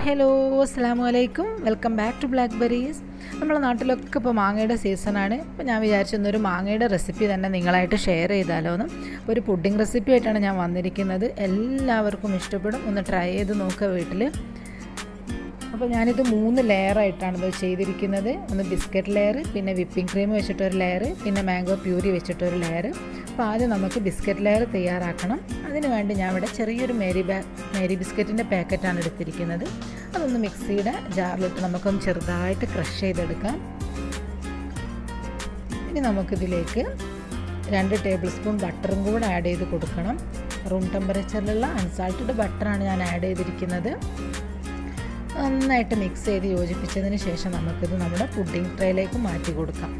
hello അസ്സാമു അലൈക്കും welcome back to black berries നമ്മളെ നാട്ടിലൊക്കെ ഇപ്പോൾ മാങ്ങയുടെ സീസണാണ് അപ്പോൾ ഞാൻ വിചാരിച്ചു ഇന്നൊരു മാങ്ങയുടെ റെസിപ്പി തന്നെ നിങ്ങളായിട്ട് ഷെയർ ചെയ്താലോ എന്ന് അപ്പോൾ ഒരു പുഡിംഗ് റെസിപ്പി ആയിട്ടാണ് ഞാൻ വന്നിരിക്കുന്നത് എല്ലാവർക്കും ഇഷ്ടപ്പെടും ഒന്ന് ട്രൈ ചെയ്ത് നോക്കുക വീട്ടിൽ അപ്പോൾ ഞാനിത് മൂന്ന് ലെയറായിട്ടാണ് ഇത് ചെയ്തിരിക്കുന്നത് ഒന്ന് ബിസ്ക്കറ്റ് ലെയർ പിന്നെ വിപ്പിംഗ് ക്രീം വെച്ചിട്ടൊരു ലെയർ പിന്നെ മാംഗോ പ്യൂരി വെച്ചിട്ടൊരു ലെയർ അപ്പോൾ ആദ്യം നമുക്ക് ബിസ്ക്കറ്റ് ലെയർ തയ്യാറാക്കണം അതിന് വേണ്ടി ഞാൻ ഇവിടെ ചെറിയൊരു മേരി ബാ മേരി ബിസ്ക്കറ്റിൻ്റെ പാക്കറ്റാണ് എടുത്തിരിക്കുന്നത് അതൊന്ന് മിക്സിയുടെ ജാറിലിട്ട് നമുക്കൊന്ന് ചെറുതായിട്ട് ക്രഷ് ചെയ്തെടുക്കാം ഇനി നമുക്കിതിലേക്ക് രണ്ട് ടേബിൾ സ്പൂൺ ബട്ടറും കൂടെ ആഡ് ചെയ്ത് കൊടുക്കണം റൂം ടെമ്പറേച്ചറിലുള്ള അൺസാൾട്ടഡ് ബട്ടറാണ് ഞാൻ ആഡ് ചെയ്തിരിക്കുന്നത് നന്നായിട്ട് മിക്സ് ചെയ്ത് യോജിപ്പിച്ചതിന് ശേഷം നമുക്കിത് നമ്മുടെ പുഡിംഗ് ട്രേയിലേക്ക് മാറ്റി കൊടുക്കാം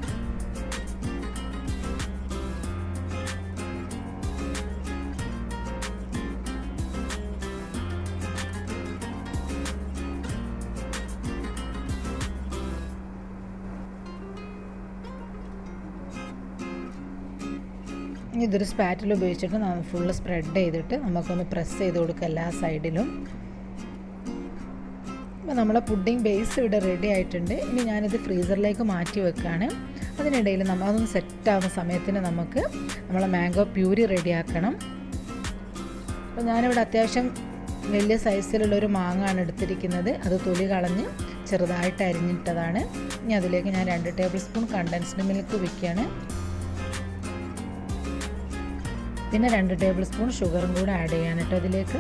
ഇതൊരു സ്പാറ്റിൽ ഉപയോഗിച്ചിട്ട് നമ്മൾ ഫുള്ള് സ്പ്രെഡ് ചെയ്തിട്ട് നമുക്കൊന്ന് പ്രസ് ചെയ്ത് കൊടുക്കുക എല്ലാ സൈഡിലും അപ്പോൾ നമ്മളെ പുഡിംഗ് ബേസ് ഇവിടെ റെഡി ആയിട്ടുണ്ട് ഇനി ഞാനിത് ഫ്രീസറിലേക്ക് മാറ്റി വെക്കുകയാണ് അതിനിടയിൽ നമ്മൾ അതൊന്ന് സെറ്റാവുന്ന സമയത്തിന് നമുക്ക് നമ്മളെ മാംഗോ പ്യൂരി റെഡിയാക്കണം അപ്പോൾ ഞാനിവിടെ അത്യാവശ്യം വലിയ സൈസിലുള്ളൊരു മാങ്ങാണ് എടുത്തിരിക്കുന്നത് അത് തൊലി കളഞ്ഞ് ചെറുതായിട്ട് അരിഞ്ഞിട്ടതാണ് ഇനി അതിലേക്ക് ഞാൻ രണ്ട് ടേബിൾ സ്പൂൺ കണ്ടൻസ്ഡ് മിൽക്ക് വയ്ക്കുകയാണ് പിന്നെ രണ്ട് ടേബിൾ സ്പൂൺ ഷുഗറും കൂടെ ആഡ് ചെയ്യാൻ കേട്ടോ അതിലേക്ക്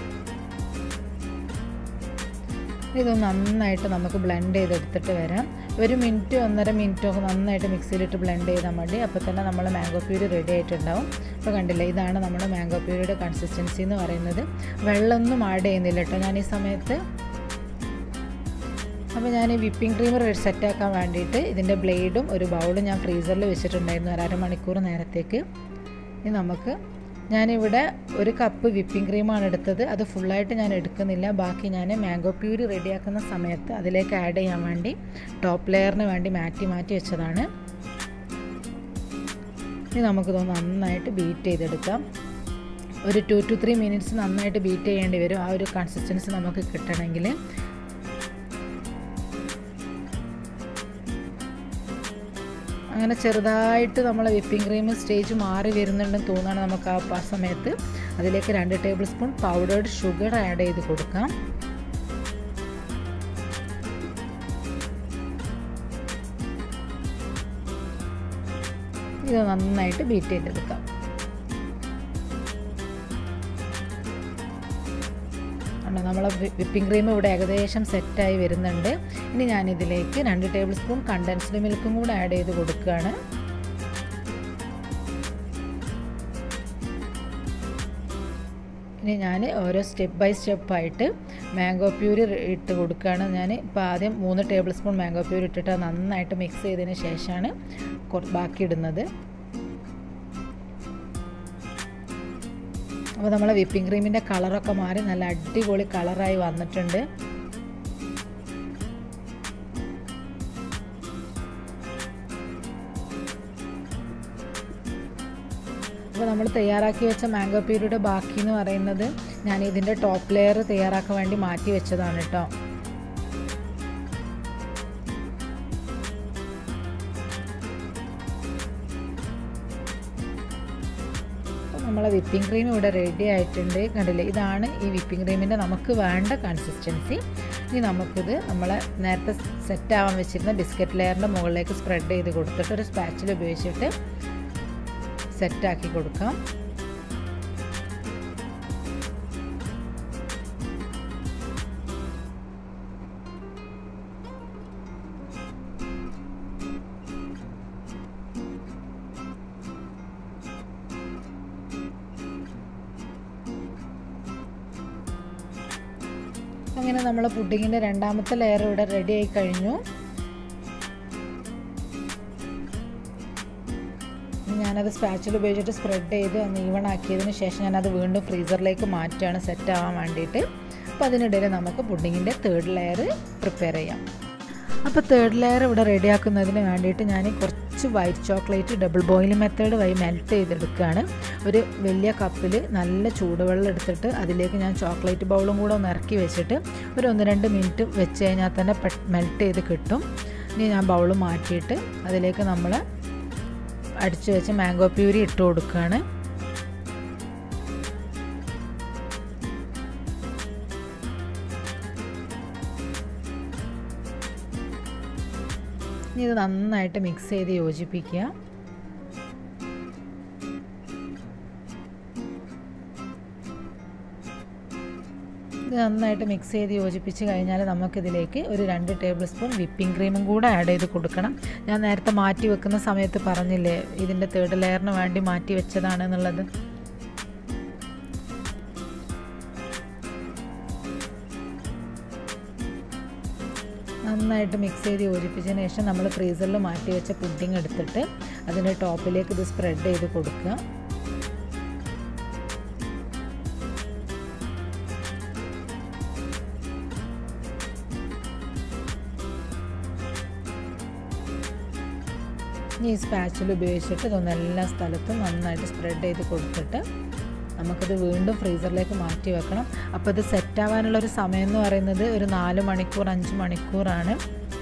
ഇത് നന്നായിട്ട് നമുക്ക് ബ്ലെൻഡ് ചെയ്തെടുത്തിട്ട് വരാം ഒരു മിനിറ്റ് ഒന്നര മിനിറ്റോ ഒക്കെ നന്നായിട്ട് മിക്സിയിലിട്ട് ബ്ലെൻഡ് ചെയ്താൽ മതി അപ്പോൾ തന്നെ നമ്മൾ മാംഗോ പ്യൂരി റെഡി ആയിട്ടുണ്ടാവും അപ്പോൾ കണ്ടില്ലേ ഇതാണ് നമ്മുടെ മാംഗോ പ്യൂരിയുടെ കൺസിസ്റ്റൻസി എന്ന് പറയുന്നത് വെള്ളമൊന്നും ആഡ് ചെയ്യുന്നില്ല കേട്ടോ ഞാൻ ഈ സമയത്ത് അപ്പോൾ ഞാൻ ഈ വിപ്പിംഗ് ക്രീം സെറ്റാക്കാൻ വേണ്ടിയിട്ട് ഇതിൻ്റെ ബ്ലേഡും ഒരു ബൗളും ഞാൻ ഫ്രീസറിൽ വെച്ചിട്ടുണ്ടായിരുന്നു ഒരു അരമണിക്കൂർ നേരത്തേക്ക് ഇനി നമുക്ക് ഞാനിവിടെ ഒരു കപ്പ് വിപ്പിംഗ് ക്രീമാണ് എടുത്തത് അത് ഫുള്ളായിട്ട് ഞാൻ എടുക്കുന്നില്ല ബാക്കി ഞാൻ മാംഗോ പ്യൂരി റെഡിയാക്കുന്ന സമയത്ത് അതിലേക്ക് ആഡ് ചെയ്യാൻ വേണ്ടി ടോപ്പ് ലെയറിന് വേണ്ടി മാറ്റി മാറ്റി വെച്ചതാണ് ഇനി നമുക്കിത് നന്നായിട്ട് ബീറ്റ് ചെയ്തെടുക്കാം ഒരു ടു ടു ത്രീ മിനിറ്റ്സ് നന്നായിട്ട് ബീറ്റ് ചെയ്യേണ്ടി വരും ആ ഒരു കൺസിസ്റ്റൻസി നമുക്ക് കിട്ടണമെങ്കിൽ അങ്ങനെ ചെറുതായിട്ട് നമ്മൾ വിപ്പിംഗ് ക്രീം സ്റ്റേജ് മാറി വരുന്നുണ്ടെന്ന് തോന്നുകയാണ് നമുക്ക് ആ സമയത്ത് അതിലേക്ക് രണ്ട് tablespoon powdered sugar add ചെയ്ത് കൊടുക്കാം ഇത് നന്നായിട്ട് ബീറ്റ് ചെയ്തെടുക്കാം കണ്ടോ നമ്മളെ വിപ്പിംഗ് ക്രീം ഇവിടെ ഏകദേശം സെറ്റായി വരുന്നുണ്ട് ഇനി ഞാനിതിലേക്ക് രണ്ട് ടേബിൾ സ്പൂൺ കണ്ടൻസ്ഡ് മിൽക്കും കൂടെ ആഡ് ചെയ്ത് കൊടുക്കുകയാണ് ഇനി ഞാൻ ഓരോ സ്റ്റെപ്പ് ബൈ സ്റ്റെപ്പായിട്ട് മാംഗോ പ്യൂരി ഇട്ട് കൊടുക്കുകയാണ് ഞാൻ ഇപ്പോൾ ആദ്യം മൂന്ന് ടേബിൾ സ്പൂൺ മാംഗോ പ്യൂരി ഇട്ടിട്ട് നന്നായിട്ട് മിക്സ് ചെയ്തതിന് ശേഷമാണ് ബാക്കി ഇടുന്നത് അപ്പോൾ നമ്മളെ വിപ്പിംഗ് ക്രീമിൻ്റെ കളറൊക്കെ മാറി നല്ല അടിപൊളി കളറായി വന്നിട്ടുണ്ട് അപ്പോൾ നമ്മൾ തയ്യാറാക്കി വെച്ച മാംഗോ പ്യൂരിയുടെ ബാക്കി എന്ന് പറയുന്നത് ഞാൻ ഇതിൻ്റെ ടോപ്പ് ലെയർ തയ്യാറാക്കാൻ വേണ്ടി മാറ്റി വെച്ചതാണ് കേട്ടോ നമ്മളെ വിപ്പിംഗ് ക്രീം ഇവിടെ റെഡി ആയിട്ടുണ്ട് കണ്ടില്ലേ ഇതാണ് ഈ വിപ്പിംഗ് ക്രീമിൻ്റെ നമുക്ക് വേണ്ട കൺസിസ്റ്റൻസി ഇനി നമുക്കിത് നമ്മളെ നേരത്തെ സെറ്റ് ആവാൻ വെച്ചിരുന്ന ബിസ്ക്കറ്റ് ലെയറിൻ്റെ മുകളിലേക്ക് സ്പ്രെഡ് ചെയ്ത് കൊടുത്തിട്ട് ഒരു സ്പാച്ചിൽ ഉപയോഗിച്ചിട്ട് സെറ്റാക്കി കൊടുക്കാം അങ്ങനെ നമ്മൾ പുഡിങ്ങിൻ്റെ രണ്ടാമത്തെ ലെയർ ഇവിടെ റെഡി ആയി കഴിഞ്ഞു ഞാനത് സ്പാച്ചിൽ ഉപയോഗിച്ചിട്ട് സ്പ്രെഡ് ചെയ്ത് ഒന്ന് ഈവൺ ആക്കിയതിന് ശേഷം ഞാനത് വീണ്ടും ഫ്രീസറിലേക്ക് മാറ്റുകയാണ് സെറ്റ് ആവാൻ വേണ്ടിയിട്ട് അപ്പോൾ അതിനിടയിൽ നമുക്ക് പുഡിങ്ങിൻ്റെ തേർഡ് ലെയർ പ്രിപ്പയർ ചെയ്യാം അപ്പോൾ തേർഡ് ലെയർ ഇവിടെ റെഡിയാക്കുന്നതിന് വേണ്ടിയിട്ട് ഞാൻ കുറച്ച് white chocolate double boiling method വഴി മെൽറ്റ് ചെയ്തെടുക്കുകയാണ് ഒരു വലിയ കപ്പിൽ നല്ല ചൂടുവെള്ളം എടുത്തിട്ട് അതിലേക്ക് ഞാൻ ചോക്ലേറ്റ് ബൗളും കൂടെ ഒന്ന് ഇറക്കി വെച്ചിട്ട് ഒരു ഒന്ന് രണ്ട് മിനിറ്റ് വെച്ച് കഴിഞ്ഞാൽ തന്നെ മെൽറ്റ് ചെയ്ത് കിട്ടും ഇനി ഞാൻ ബൗൾ മാറ്റിയിട്ട് അതിലേക്ക് നമ്മൾ അടിച്ചു വെച്ച് മാംഗോ പ്യൂരി ഇട്ട് കൊടുക്കുകയാണ് ഇനി ഇത് നന്നായിട്ട് മിക്സ് ചെയ്ത് യോജിപ്പിക്കുക ഇത് നന്നായിട്ട് മിക്സ് ചെയ്ത് യോജിപ്പിച്ച് കഴിഞ്ഞാൽ നമുക്കിതിലേക്ക് ഒരു രണ്ട് ടേബിൾ സ്പൂൺ വിപ്പിംഗ് ക്രീമും കൂടെ ആഡ് ചെയ്ത് കൊടുക്കണം ഞാൻ നേരത്തെ മാറ്റി വെക്കുന്ന സമയത്ത് പറഞ്ഞില്ലേ ഇതിൻ്റെ തേർഡ് ലെയറിന് വേണ്ടി മാറ്റി വെച്ചതാണ് എന്നുള്ളത് നന്നായിട്ട് മിക്സ് ചെയ്ത് യോജിപ്പിച്ചതിന് ശേഷം നമ്മൾ ഫ്രീസറിൽ മാറ്റി വെച്ച പുഡിംഗ് എടുത്തിട്ട് അതിൻ്റെ ടോപ്പിലേക്ക് ഇത് സ്പ്രെഡ് ചെയ്ത് കൊടുക്കുക ഈ സ്പാച്ചിൽ ഉപയോഗിച്ചിട്ട് ഇതൊന്ന് എല്ലാ സ്ഥലത്തും നന്നായിട്ട് സ്പ്രെഡ് ചെയ്ത് കൊടുത്തിട്ട് നമുക്കിത് വീണ്ടും ഫ്രീസറിലേക്ക് മാറ്റി വെക്കണം അപ്പോൾ ഇത് സെറ്റ് ആവാനുള്ള ഒരു സമയം എന്ന് പറയുന്നത് ഒരു നാല് മണിക്കൂർ അഞ്ച് മണിക്കൂറാണ്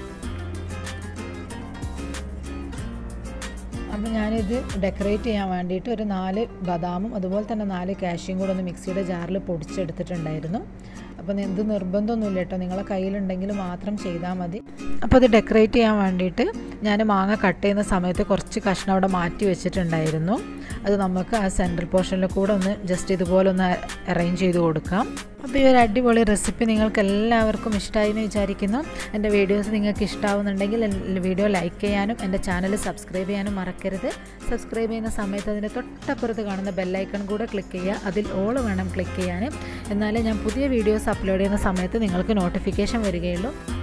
അപ്പോൾ ഞാനിത് ഡെക്കറേറ്റ് ചെയ്യാൻ വേണ്ടിയിട്ട് ഒരു നാല് ബദാമും അതുപോലെ തന്നെ നാല് കാഷ്യും കൂടെ ഒന്ന് മിക്സിയുടെ ജാറിൽ പൊടിച്ചെടുത്തിട്ടുണ്ടായിരുന്നു അപ്പോൾ ഇത് നിർബന്ധമൊന്നുമില്ല കേട്ടോ നിങ്ങളെ കയ്യിലുണ്ടെങ്കിൽ മാത്രം ചെയ്താൽ മതി അപ്പോൾ അത് ഡെക്കറേറ്റ് ചെയ്യാൻ വേണ്ടിയിട്ട് ഞാൻ മാങ്ങ കട്ട് ചെയ്യുന്ന സമയത്ത് കുറച്ച് കഷ്ണം അവിടെ മാറ്റി വെച്ചിട്ടുണ്ടായിരുന്നു അത് നമുക്ക് ആ സെൻട്രൽ പോർഷനിൽ കൂടെ ഒന്ന് ജസ്റ്റ് ഇതുപോലെ ഒന്ന് അറേഞ്ച് ചെയ്ത് കൊടുക്കാം അപ്പോൾ ഈ ഒരു അടിപൊളി റെസിപ്പി നിങ്ങൾക്ക് എല്ലാവർക്കും ഇഷ്ടമായി എന്ന് വിചാരിക്കുന്നു എൻ്റെ വീഡിയോസ് നിങ്ങൾക്ക് ഇഷ്ടമാവുന്നുണ്ടെങ്കിൽ വീഡിയോ ലൈക്ക് ചെയ്യാനും എൻ്റെ ചാനൽ സബ്സ്ക്രൈബ് ചെയ്യാനും മറക്കരുത് സബ്സ്ക്രൈബ് ചെയ്യുന്ന സമയത്ത് അതിൻ്റെ തൊട്ടപ്പുറത്ത് കാണുന്ന ബെല്ലൈക്കൺ കൂടെ ക്ലിക്ക് ചെയ്യുക അതിൽ ഓൾ വേണം ക്ലിക്ക് ചെയ്യാൻ എന്നാലേ ഞാൻ പുതിയ വീഡിയോസ് അപ്ലോഡ് ചെയ്യുന്ന സമയത്ത് നിങ്ങൾക്ക് നോട്ടിഫിക്കേഷൻ വരികയുള്ളൂ